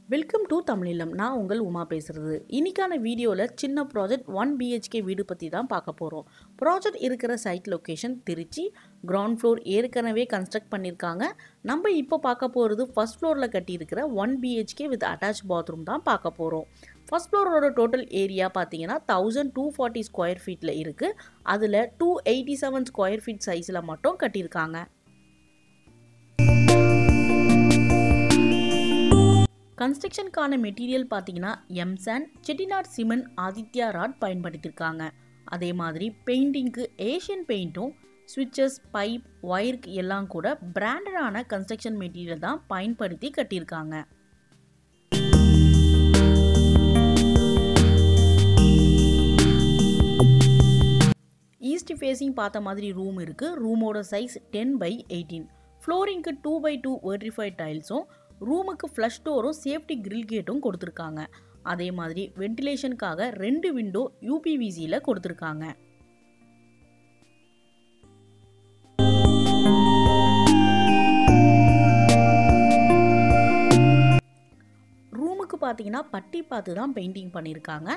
welcome to தமிழிலம் நான் உங்கள் உமா பேசுகிறது இன்னைக்கான வீடியோவில் சின்ன ப்ராஜெக்ட் ஒன் பிஹெச்கே வீடு பற்றி தான் பார்க்க போகிறோம் ப்ராஜெக்ட் இருக்கிற site location Trichy ground floor ஏற்கனவே கன்ஸ்ட்ரக்ட் பண்ணியிருக்காங்க நம்ம இப்போ பார்க்க போகிறது ஃபர்ஸ்ட் ஃப்ளோரில் கட்டியிருக்கிற one BHK with attach bathroom தான் பார்க்க போகிறோம் ஃபர்ஸ்ட் ஃப்ளோரோட டோட்டல் ஏரியா பார்த்தீங்கன்னா தௌசண்ட் டூ ஃபார்ட்டி ஸ்கொயர் ஃபீட்டில் இருக்குது அதில் two eighty seven square feet சைஸில் மட்டும் கட்டியிருக்காங்க கன்ஸ்ட்ரக்ஷனுக்கான மெட்டீரியல் பார்த்தீங்கன்னா M sand Chettinad cement Aditya rod பயன்படுத்தியிருக்காங்க அதே மாதிரி பெயிண்டிங்க்கு ஏஷியன் பெயிண்ட்டும் ஸ்விட்சஸ் பைப் ஒயருக்கு எல்லாம் கூட பிராண்டடான கன்ஸ்ட்ரக்ஷன் மெட்டீரியல் தான் பயன்படுத்தி கட்டியிருக்காங்க ஈஸ்ட் ஃபேஸிங் பார்த்த மாதிரி ரூம் இருக்குது ரூமோட சைஸ் டென் பை எயிட்டீன் ஃப்ளோரிங்க்கு டூ பை டூ வெர்டிஃபைட் டைல்ஸும் ரூமுக்கு ஃப்ளஷ் டோரும் சேஃப்டி கிரில் கேட்டும் கொடுத்துருக்காங்க அதே மாதிரி வென்டிலேஷனுக்காக ரெண்டு விண்டோ யூபிவிசியில் கொடுத்துருக்காங்க ரூமுக்கு பார்த்தீங்கன்னா பட்டி பார்த்து தான் பெயிண்டிங் பண்ணியிருக்காங்க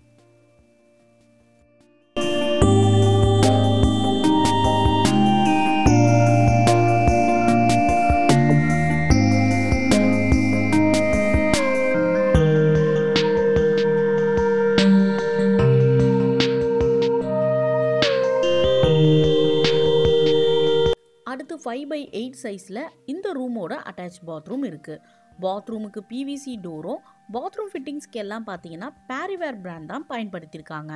அடுத்து ஃபைவ் பை எயிட் சைஸில் இந்த ரூமோட அட்டாச் பாத்ரூம் இருக்குது பாத்ரூமுக்கு பிவிசி டோரும் பாத்ரூம் ஃபிட்டிங்ஸ்க்கு எல்லாம் பார்த்தீங்கன்னா பேரிவேர் பிராண்ட் தான் பயன்படுத்தியிருக்காங்க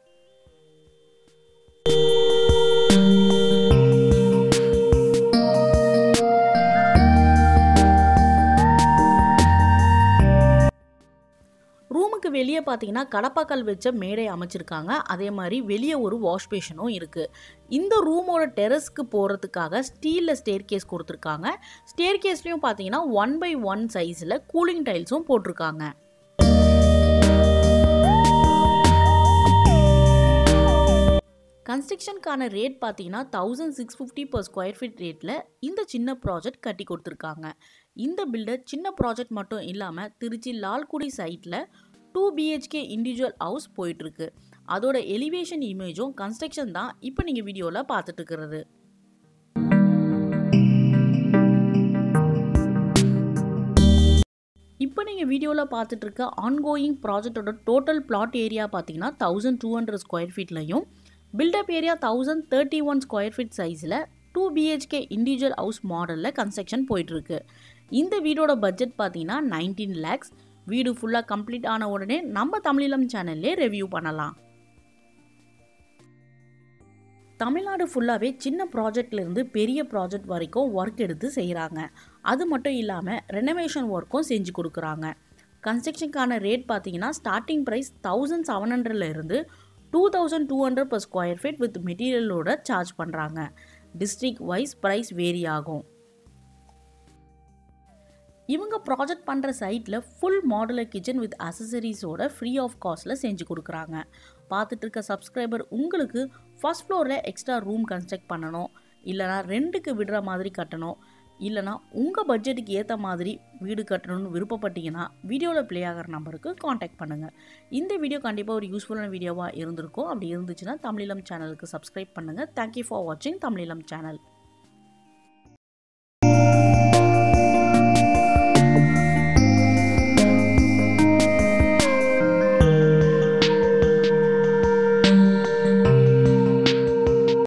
ரூமுக்கு வெளியே பார்த்தீங்கன்னா கடப்பாக்கல் வச்ச மேடை அமைச்சிருக்காங்க அதே மாதிரி வெளியே ஒரு வாஷ் பேஷனும் இருக்குது இந்த ரூமோட டெரஸ்க்கு போகிறதுக்காக ஸ்டீலில் ஸ்டேர் கேஸ் கொடுத்துருக்காங்க ஸ்டேர் கேஸ்லேயும் பார்த்தீங்கன்னா ஒன் பை ஒன் சைஸில் கூலிங் டைல்ஸும் போட்டிருக்காங்க கன்ஸ்ட்ரக்ஷனுக்கான ரேட் பார்த்தீங்கன்னா thousand six fifty per square feet ரேட்டில் இந்த சின்ன ப்ராஜெக்ட் கட்டி கொடுத்துருக்காங்க இந்த பில்டர் சின்ன ப்ராஜெக்ட் மட்டும் இல்லாமல் திருச்சி லால்குடி சைட்டில் டூ பிஹெச்கே இண்டிவிஜுவல் ஹவுஸ் போயிட்டுருக்கு அதோட எலிவேஷன் இமேஜும் கன்ஸ்ட்ரக்ஷன் தான் இப்போ நீங்கள் வீடியோவில் பார்த்துட்டு இருக்கிறது இப்போ நீங்கள் வீடியோவில் பார்த்துட்டு இருக்க ஆன்கோயிங் ப்ராஜெக்டோட டோட்டல் பிளாட் ஏரியா பார்த்தீங்கன்னா தௌசண்ட் டூ ஹண்ட்ரட் ஸ்கொயர் ஃபீட்லையும் built up area thousand thirty one square feet சைஸில் டூ பிஹெச்கே இண்டிவிஜுவல் ஹவுஸ் மாடலில் கன்ஸ்ட்ரக்ஷன் போயிட்டுருக்கு இந்த வீடோட பட்ஜெட் பார்த்தீங்கன்னா நைன்டீன் லேக்ஸ் வீடு ஃபுல்லாக கம்ப்ளீட் ஆன உடனே நம்ம தமிழம் சேனல்லே ரிவ்யூ பண்ணலாம் தமிழ்நாடு ஃபுல்லாகவே சின்ன ப்ராஜெக்ட்லேருந்து பெரிய ப்ராஜெக்ட் வரைக்கும் ஒர்க் எடுத்து செய்கிறாங்க அது மட்டும் இல்லாமல் ரெனோவேஷன் ஒர்க்கும் செஞ்சு கொடுக்குறாங்க கன்ஸ்ட்ரக்ஷனுக்கான ரேட் பார்த்தீங்கன்னா ஸ்டார்டிங் ப்ரைஸ் தௌசண்ட் செவன் ஹண்ட்ரட்லேருந்து two thousand two hundred per square feet with மெட்டீரியலோட சார்ஜ் பண்ணுறாங்க டிஸ்ட்ரிக் வைஸ் ப்ரைஸ் வேரி ஆகும் இவங்க ப்ராஜெக்ட் பண்ணுற சைட்டில் ஃபுல் மாடுலர் கிச்சன் வித் அசசரிஸோட ஃப்ரீ ஆஃப் காஸ்ட்டில் செஞ்சு கொடுக்குறாங்க பார்த்துட்டு இருக்க சப்ஸ்கிரைபர் உங்களுக்கு ஃபஸ்ட் ஃப்ளோரில் எக்ஸ்ட்ரா ரூம் கன்ஸ்ட்ரக்ட் பண்ணணும் இல்லைனா ரெண்டுக்கு விடுற மாதிரி கட்டணும் இல்லைனா உங்கள் பட்ஜெட்டுக்கு ஏற்ற மாதிரி வீடு கட்டணும்னு விருப்பப்பட்டீங்கன்னா வீடியோவில் ப்ளே ஆகிற நம்பருக்கு காண்டாக்ட் பண்ணுங்கள் இந்த வீடியோ கண்டிப்பாக ஒரு யூஸ்ஃபுல்லான வீடியோவாக இருந்திருக்கும் அப்படி இருந்துச்சுன்னா தமிழிலம் சேனலுக்கு சப்ஸ்கிரைப் பண்ணுங்கள் தேங்க்யூ ஃபார் வாட்சிங் தமிழிலம் சேனல்